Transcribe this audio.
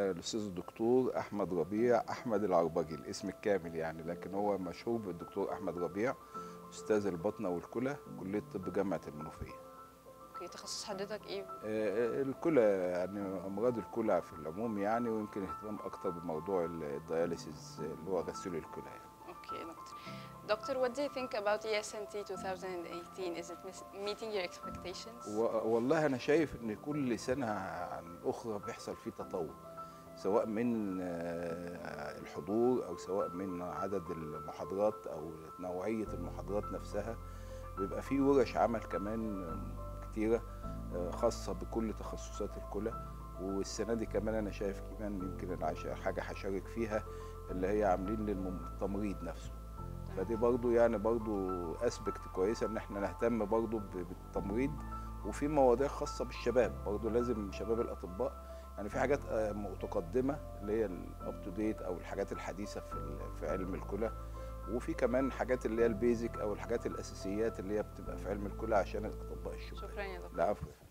الاستاذ الدكتور احمد ربيع احمد العربجي الاسم الكامل يعني لكن هو مشهور بالدكتور احمد ربيع استاذ البطنه والكلى كليه طب جامعه المنوفيه اوكي تخصص حضرتك ايه آه، الكلى يعني امراض الكلى في العموم يعني ويمكن اهتمام اكتر بموضوع الدياليسيس اللي هو غسيل الكلى يعني. اوكي دكتور دكتور what do you think about ESNT 2018 is it mis- meeting your expectations و- والله انا شايف ان كل سنه عن الاخرى بيحصل فيه تطور سواء من آه، الحضور او سواء من عدد المحاضرات او نوعيه المحاضرات نفسها بيبقى فيه ورش عمل كمان كتيره آه، خاصه بكل تخصصات الكلى والسنه دي كمان انا شايف كمان يمكن العش- حاجه هشارك فيها اللي هي عاملين للتمريض نفسه فدي برضو يعني برضو اسبكت كويسه ان احنا نهتم برضو ب- بالتمريض وفي مواضيع خاصه بالشباب برضو لازم شباب الاطباء يعني في حاجات آه، متقدمه اللي هي الاب تو ديت او الحاجات الحديثه في ال- في علم الكلى وفي كمان حاجات اللي هي البيزك او الحاجات الاساسيات اللي هي بتبقى في علم الكلى عشان الاطباء الشباب شكرا يا دكتور العفو